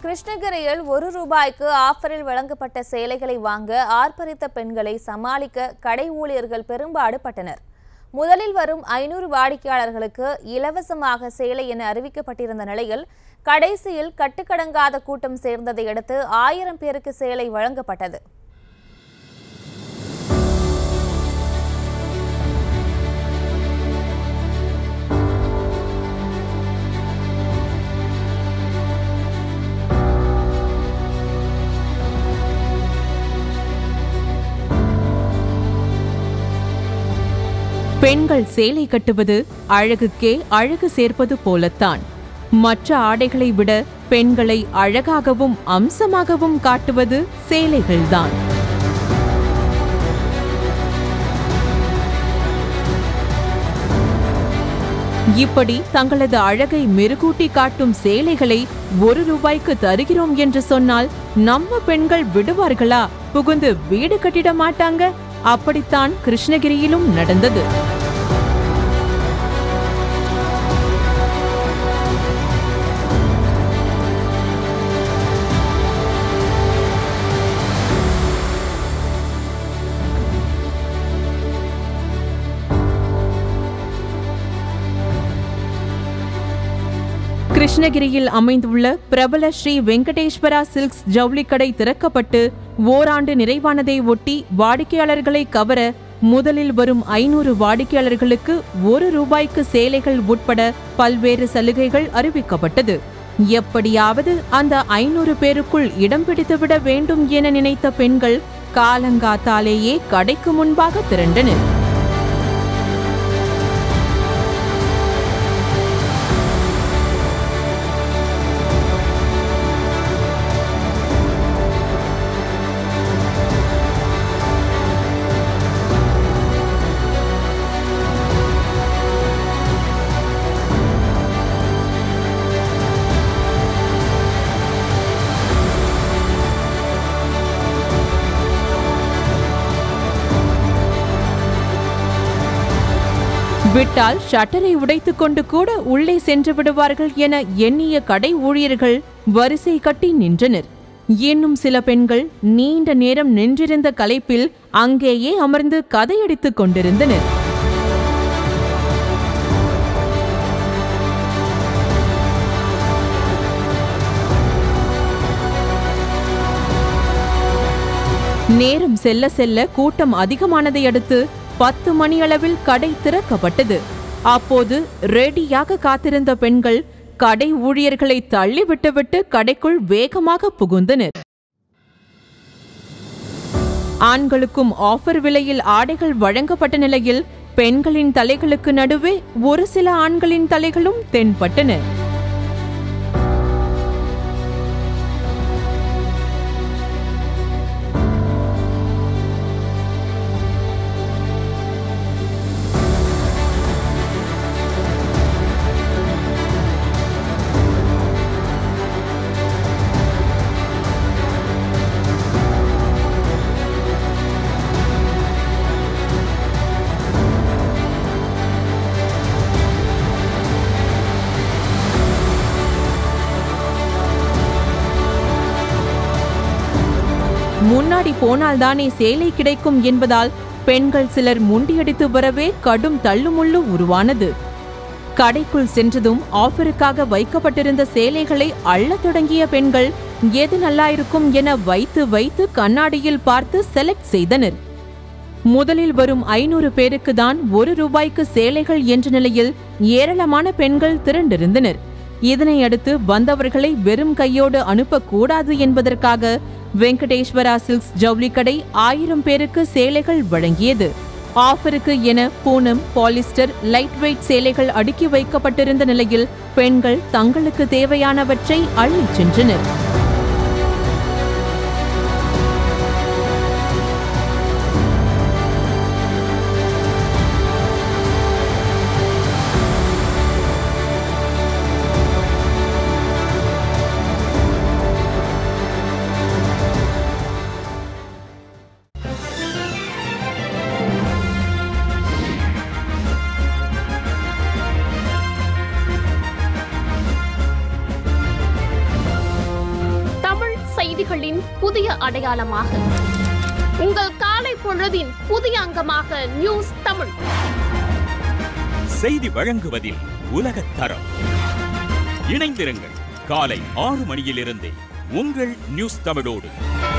கிருஷ்ணகிரியில் ஒரு ரூபாய்க்கு ஆஃபரில் வழங்கப்பட்ட சேலைகளை வாங்க ஆர்ப்பரித்த பெண்களை சமாளிக்க கடை ஊழியர்கள் பெரும்பாடு பட்டனர் முதலில் வரும் ஐநூறு வாடிக்கையாளர்களுக்கு இலவசமாக சேலை என அறிவிக்கப்பட்டிருந்த நிலையில் கடைசியில் கட்டுக்கடங்காத கூட்டம் சேர்ந்ததை அடுத்து ஆயிரம் பேருக்கு சேலை வழங்கப்பட்டது பெண்கள் சேலை கட்டுவது அழகுக்கே அழகு சேர்ப்பது போலத்தான் மற்ற ஆடைகளை விட பெண்களை அழகாகவும் அம்சமாகவும் காட்டுவது சேலைகள்தான் இப்படி தங்களது அழகை மெருகூட்டி காட்டும் சேலைகளை ஒரு ரூபாய்க்கு தருகிறோம் என்று சொன்னால் நம்ம பெண்கள் விடுவார்களா புகுந்து வீடு கட்டிட மாட்டாங்க அப்படித்தான் கிருஷ்ணகிரியிலும் நடந்தது கிருஷ்ணகிரியில் அமைந்துள்ள பிரபல ஸ்ரீ வெங்கடேஸ்வரா சில்க்ஸ் ஜவுளி கடை திறக்கப்பட்டு ஓராண்டு நிறைவானதை ஒட்டி வாடிக்கையாளர்களை கவர முதலில் வரும் ஐநூறு வாடிக்கையாளர்களுக்கு ஒரு ரூபாய்க்கு சேலைகள் உட்பட பல்வேறு சலுகைகள் அறிவிக்கப்பட்டது எப்படியாவது அந்த ஐநூறு பேருக்குள் இடம் பிடித்துவிட வேண்டும் என நினைத்த பெண்கள் காலங்காத்தாலேயே கடைக்கு முன்பாக திரண்டனர் விட்டால் ஷட்டரை உடைத்துக் கொண்டு கூட உள்ளே சென்று விடுவார்கள் என எண்ணிய கடை ஊழியர்கள் வரிசை கட்டி நின்றனர் இன்னும் சில பெண்கள் நீண்ட நேரம் நின்றிருந்த களைப்பில் அங்கேயே அமர்ந்து கதையடித்துக் கொண்டிருந்தனர் நேரம் செல்ல செல்ல கூட்டம் அதிகமானதை அடுத்து பத்து மணியளவில் கடை திறக்கப்பட்டது அப்போது ரெடியாக காத்திருந்த பெண்கள் கடை ஊழியர்களை தள்ளி விட்டுவிட்டு கடைக்குள் வேகமாக புகுந்தனர் ஆண்களுக்கும் ஆஃபர் விலையில் ஆடைகள் வழங்கப்பட்ட நிலையில் பெண்களின் தலைகளுக்கு நடுவே ஒரு சில ஆண்களின் தலைகளும் தென்பட்டன முன்னாடி போனால்தானே சேலை கிடைக்கும் என்பதால் பெண்கள் சிலர் முண்டியடித்து வரவே கடும் தள்ளுமுள்ளு உருவானது கடைக்குள் சென்றதும் ஆஃபருக்காக வைக்கப்பட்டிருந்த சேலைகளை அள்ளத் தொடங்கிய பெண்கள் எது நல்லாயிருக்கும் என வைத்து வைத்து கண்ணாடியில் பார்த்து செலக்ட் செய்தனர் முதலில் வரும் ஐநூறு பேருக்கு தான் ஒரு ரூபாய்க்கு சேலைகள் என்ற நிலையில் ஏராளமான பெண்கள் திரண்டிருந்தனர் இதனை அடுத்து வந்தவர்களை வெறும் கையோடு அனுப்பக்கூடாது என்பதற்காக வெங்கடேஸ்வரா சில்க்ஸ் ஜவுளி கடை ஆயிரம் பேருக்கு சேலைகள் வழங்கியது ஆஃபருக்கு என பூனம் பாலிஸ்டர் லைட் வெயிட் சேலைகள் அடுக்கி வைக்கப்பட்டிருந்த நிலையில் பெண்கள் தங்களுக்கு தேவையானவற்றை அள்ளிச் சென்றனர் செய்திகளின் புதிய அடையாளமாக உங்கள் காலை பொழுதின் புதிய அங்கமாக நியூஸ் தமிழ் செய்தி வழங்குவதில் உலகத் தரம் இணைந்திருங்கள் காலை ஆறு மணியிலிருந்தே உங்கள் நியூஸ் தமிழோடு